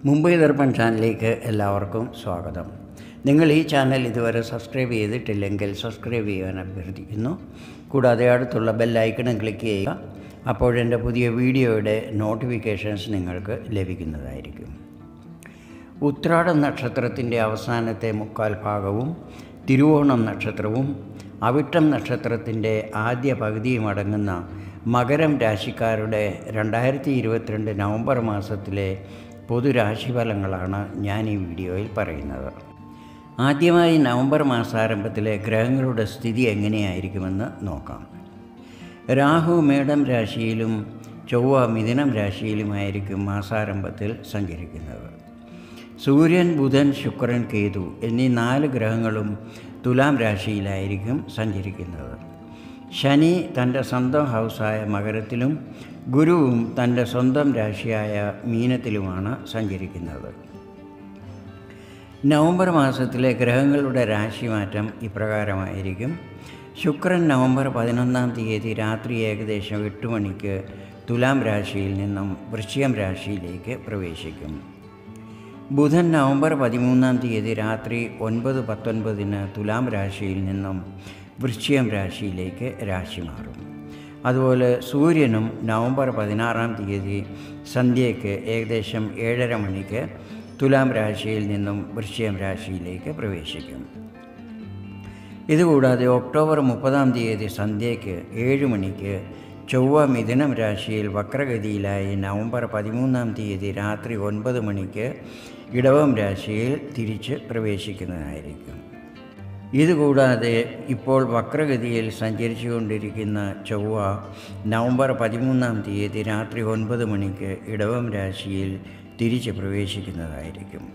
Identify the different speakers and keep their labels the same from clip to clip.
Speaker 1: മുംബൈ ദർപ്പൺ ചാനലിലേക്ക് എല്ലാവർക്കും സ്വാഗതം നിങ്ങൾ ഈ ചാനൽ ഇതുവരെ സബ്സ്ക്രൈബ് ചെയ്തിട്ടില്ലെങ്കിൽ സബ്സ്ക്രൈബ് ചെയ്യാൻ അഭ്യർത്ഥിക്കുന്നു കൂടാതെ അടുത്തുള്ള ബെല്ലൈക്കണും ക്ലിക്ക് ചെയ്യുക അപ്പോഴെൻ്റെ പുതിയ വീഡിയോയുടെ നോട്ടിഫിക്കേഷൻസ് നിങ്ങൾക്ക് ലഭിക്കുന്നതായിരിക്കും ഉത്രാടം നക്ഷത്രത്തിൻ്റെ അവസാനത്തെ മുക്കാൽ ഭാഗവും തിരുവോണം നക്ഷത്രവും അവിട്ടം നക്ഷത്രത്തിൻ്റെ ആദ്യ പകുതിയും അടങ്ങുന്ന മകരം രാശിക്കാരുടെ രണ്ടായിരത്തി ഇരുപത്തിരണ്ട് നവംബർ മാസത്തിലെ പൊതുരാശിഫലങ്ങളാണ് ഞാൻ ഈ വീഡിയോയിൽ പറയുന്നത് ആദ്യമായി നവംബർ മാസാരംഭത്തിലെ ഗ്രഹങ്ങളുടെ സ്ഥിതി എങ്ങനെയായിരിക്കുമെന്ന് നോക്കാം രാഹു മേടം രാശിയിലും ചൊവ്വ മിഥുനം രാശിയിലുമായിരിക്കും മാസാരംഭത്തിൽ സഞ്ചരിക്കുന്നത് സൂര്യൻ ബുധൻ ശുക്രൻ കേതു എന്നീ നാല് ഗ്രഹങ്ങളും തുലാം രാശിയിലായിരിക്കും സഞ്ചരിക്കുന്നത് ശനി തൻ്റെ സ്വന്തം ഹൗസായ മകരത്തിലും ഗുരുവും തൻ്റെ സ്വന്തം രാശിയായ മീനത്തിലുമാണ് സഞ്ചരിക്കുന്നത് നവംബർ മാസത്തിലെ ഗ്രഹങ്ങളുടെ രാശിമാറ്റം ഇപ്രകാരമായിരിക്കും ശുക്രൻ നവംബർ പതിനൊന്നാം തീയതി രാത്രി ഏകദേശം എട്ട് മണിക്ക് തുലാം രാശിയിൽ നിന്നും വൃശ്ചികം രാശിയിലേക്ക് പ്രവേശിക്കും ബുധൻ നവംബർ പതിമൂന്നാം തീയതി രാത്രി ഒൻപത് പത്തൊൻപതിന് തുലാം രാശിയിൽ നിന്നും വൃശ്ചികം രാശിയിലേക്ക് രാശി മാറും അതുപോലെ സൂര്യനും നവംബർ പതിനാറാം തീയതി സന്ധ്യയ്ക്ക് ഏകദേശം ഏഴര മണിക്ക് തുലാം രാശിയിൽ നിന്നും വൃശ്ചികം രാശിയിലേക്ക് പ്രവേശിക്കും ഇതുകൂടാതെ ഒക്ടോബർ മുപ്പതാം തീയതി സന്ധ്യയ്ക്ക് ഏഴ് മണിക്ക് ചൊവ്വ മിഥുനം രാശിയിൽ വക്രഗതിയിലായി നവംബർ പതിമൂന്നാം തീയതി രാത്രി ഒൻപത് മണിക്ക് ഇടവം രാശിയിൽ തിരിച്ച് പ്രവേശിക്കുന്നതായിരിക്കും ഇതുകൂടാതെ ഇപ്പോൾ വക്രഗതിയിൽ സഞ്ചരിച്ചുകൊണ്ടിരിക്കുന്ന ചൊവ്വ നവംബർ പതിമൂന്നാം തീയതി രാത്രി ഒൻപത് മണിക്ക് ഇടവം രാശിയിൽ തിരിച്ച് പ്രവേശിക്കുന്നതായിരിക്കും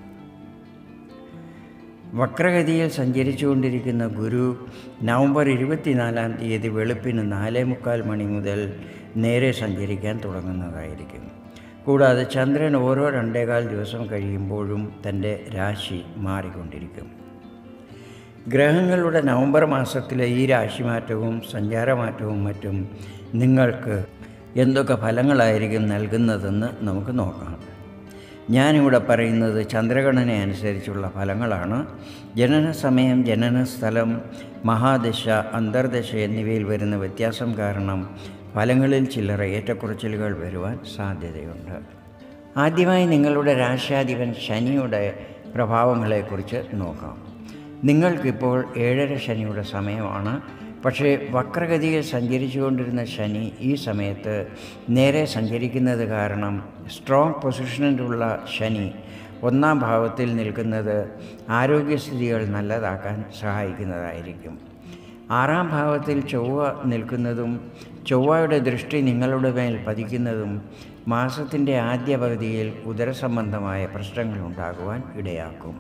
Speaker 1: വക്രഗതിയിൽ സഞ്ചരിച്ചുകൊണ്ടിരിക്കുന്ന ഗുരു നവംബർ ഇരുപത്തിനാലാം തീയതി വെളുപ്പിന് നാലേ മുക്കാൽ മണി മുതൽ നേരെ സഞ്ചരിക്കാൻ തുടങ്ങുന്നതായിരിക്കും കൂടാതെ ചന്ദ്രൻ ഓരോ രണ്ടേകാൽ ദിവസം കഴിയുമ്പോഴും തൻ്റെ രാശി മാറിക്കൊണ്ടിരിക്കും ഗ്രഹങ്ങളുടെ നവംബർ മാസത്തിലെ ഈ രാശിമാറ്റവും സഞ്ചാരമാറ്റവും മറ്റും നിങ്ങൾക്ക് എന്തൊക്കെ ഫലങ്ങളായിരിക്കും നൽകുന്നതെന്ന് നമുക്ക് നോക്കാം ഞാനിവിടെ പറയുന്നത് ചന്ദ്രഗണന അനുസരിച്ചുള്ള ഫലങ്ങളാണ് ജനന സമയം ജനന സ്ഥലം മഹാദശ അന്തർദശ എന്നിവയിൽ വരുന്ന വ്യത്യാസം കാരണം ഫലങ്ങളിൽ ചില്ലറ ഏറ്റക്കുറച്ചിലുകൾ വരുവാൻ സാധ്യതയുണ്ട് ആദ്യമായി നിങ്ങളുടെ രാശാധിപൻ ശനിയുടെ പ്രഭാവങ്ങളെക്കുറിച്ച് നോക്കാം നിങ്ങൾക്കിപ്പോൾ ഏഴര ശനിയുടെ സമയമാണ് പക്ഷേ വക്രഗതിയിൽ സഞ്ചരിച്ചുകൊണ്ടിരുന്ന ശനി ഈ സമയത്ത് നേരെ സഞ്ചരിക്കുന്നത് കാരണം സ്ട്രോങ് പൊസിഷനിലുള്ള ശനി ഒന്നാം ഭാവത്തിൽ നിൽക്കുന്നത് ആരോഗ്യസ്ഥിതികൾ നല്ലതാക്കാൻ സഹായിക്കുന്നതായിരിക്കും ആറാം ഭാവത്തിൽ ചൊവ്വ നിൽക്കുന്നതും ചൊവ്വയുടെ ദൃഷ്ടി നിങ്ങളുടെ മേൽ പതിക്കുന്നതും മാസത്തിൻ്റെ ആദ്യ പകുതിയിൽ ഉദരസംബന്ധമായ പ്രശ്നങ്ങൾ ഉണ്ടാകുവാൻ ഇടയാക്കും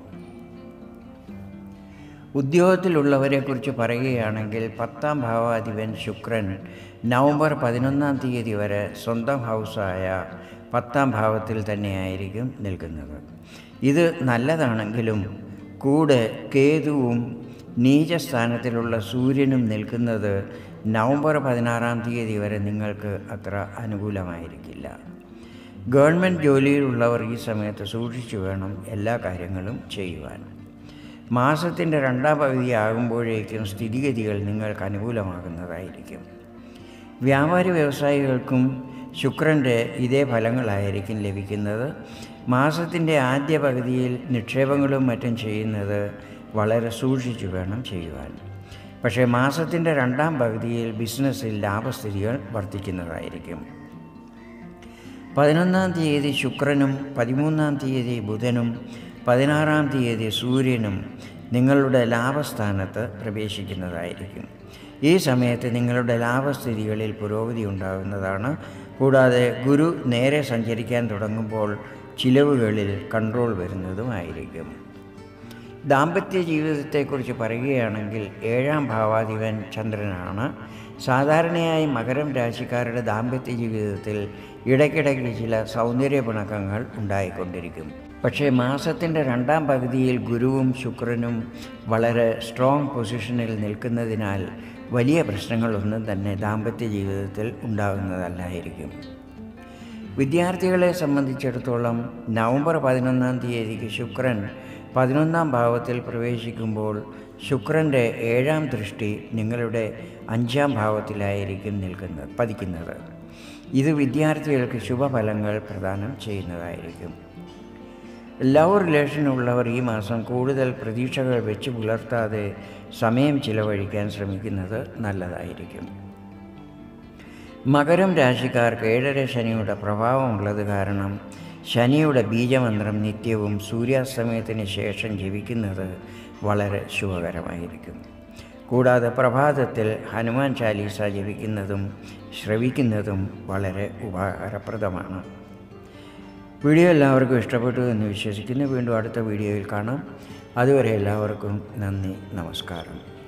Speaker 1: ഉദ്യോഗത്തിലുള്ളവരെക്കുറിച്ച് പറയുകയാണെങ്കിൽ പത്താം ഭാവാധിപൻ ശുക്രൻ നവംബർ പതിനൊന്നാം തീയതി വരെ സ്വന്തം ഹൗസായ പത്താം ഭാവത്തിൽ തന്നെയായിരിക്കും നിൽക്കുന്നത് ഇത് നല്ലതാണെങ്കിലും കൂടെ കേതുവും നീചസ്ഥാനത്തിലുള്ള സൂര്യനും നിൽക്കുന്നത് നവംബർ പതിനാറാം തീയതി വരെ നിങ്ങൾക്ക് അത്ര അനുകൂലമായിരിക്കില്ല ഗവൺമെൻറ് ജോലിയിലുള്ളവർ ഈ സമയത്ത് സൂക്ഷിച്ചു വേണം എല്ലാ കാര്യങ്ങളും ചെയ്യുവാൻ മാസത്തിൻ്റെ രണ്ടാം പകുതി ആകുമ്പോഴേക്കും സ്ഥിതിഗതികൾ നിങ്ങൾക്ക് അനുകൂലമാകുന്നതായിരിക്കും വ്യാപാരി വ്യവസായികൾക്കും ശുക്രൻ്റെ ഇതേ ഫലങ്ങളായിരിക്കും ലഭിക്കുന്നത് മാസത്തിൻ്റെ ആദ്യ പകുതിയിൽ നിക്ഷേപങ്ങളും മറ്റും ചെയ്യുന്നത് വളരെ സൂക്ഷിച്ചു വേണം ചെയ്യുവാൻ പക്ഷേ മാസത്തിൻ്റെ രണ്ടാം പകുതിയിൽ ബിസിനസ്സിൽ ലാഭസ്ഥിതികൾ വർദ്ധിക്കുന്നതായിരിക്കും പതിനൊന്നാം തീയതി ശുക്രനും പതിമൂന്നാം തീയതി ബുധനും പതിനാറാം തീയതി സൂര്യനും നിങ്ങളുടെ ലാഭസ്ഥാനത്ത് പ്രവേശിക്കുന്നതായിരിക്കും ഈ സമയത്ത് നിങ്ങളുടെ ലാഭസ്ഥിതികളിൽ പുരോഗതി ഉണ്ടാകുന്നതാണ് കൂടാതെ ഗുരു നേരെ സഞ്ചരിക്കാൻ തുടങ്ങുമ്പോൾ ചിലവുകളിൽ കൺട്രോൾ വരുന്നതുമായിരിക്കും ദാമ്പത്യ ജീവിതത്തെക്കുറിച്ച് പറയുകയാണെങ്കിൽ ഏഴാം ഭാവാധിപൻ ചന്ദ്രനാണ് സാധാരണയായി മകരം രാശിക്കാരുടെ ദാമ്പത്യ ജീവിതത്തിൽ ഇടയ്ക്കിടയ്ക്ക് ചില സൗന്ദര്യ പിണക്കങ്ങൾ ഉണ്ടായിക്കൊണ്ടിരിക്കും പക്ഷേ മാസത്തിൻ്റെ രണ്ടാം പകുതിയിൽ ഗുരുവും ശുക്രനും വളരെ സ്ട്രോങ് പൊസിഷനിൽ നിൽക്കുന്നതിനാൽ വലിയ പ്രശ്നങ്ങളൊന്നും തന്നെ ദാമ്പത്യ ജീവിതത്തിൽ ഉണ്ടാകുന്നതല്ലായിരിക്കും വിദ്യാർത്ഥികളെ സംബന്ധിച്ചിടത്തോളം നവംബർ പതിനൊന്നാം തീയതിക്ക് ശുക്രൻ പതിനൊന്നാം ഭാവത്തിൽ പ്രവേശിക്കുമ്പോൾ ശുക്രൻ്റെ ഏഴാം ദൃഷ്ടി നിങ്ങളുടെ അഞ്ചാം ഭാവത്തിലായിരിക്കും നിൽക്കുന്നത് പതിക്കുന്നത് ഇത് വിദ്യാർത്ഥികൾക്ക് ശുഭഫലങ്ങൾ പ്രദാനം ചെയ്യുന്നതായിരിക്കും ലവ് റിലേഷനുള്ളവർ ഈ മാസം കൂടുതൽ പ്രതീക്ഷകൾ വെച്ച് പുലർത്താതെ സമയം ചിലവഴിക്കാൻ ശ്രമിക്കുന്നത് നല്ലതായിരിക്കും മകരം രാശിക്കാർക്ക് ഏഴര ശനിയുടെ പ്രഭാവമുള്ളത് കാരണം ശനിയുടെ ബീജമന്ത്രം നിത്യവും സൂര്യാസ്തമയത്തിന് ശേഷം ജപിക്കുന്നത് വളരെ ശുഭകരമായിരിക്കും കൂടാതെ പ്രഭാതത്തിൽ ഹനുമാൻ ചാലീസ ജപിക്കുന്നതും ശ്രവിക്കുന്നതും വളരെ ഉപകാരപ്രദമാണ് വീഡിയോ എല്ലാവർക്കും ഇഷ്ടപ്പെട്ടു എന്ന് വിശ്വസിക്കുന്നു വീണ്ടും അടുത്ത വീഡിയോയിൽ കാണാം അതുവരെ എല്ലാവർക്കും നന്ദി നമസ്കാരം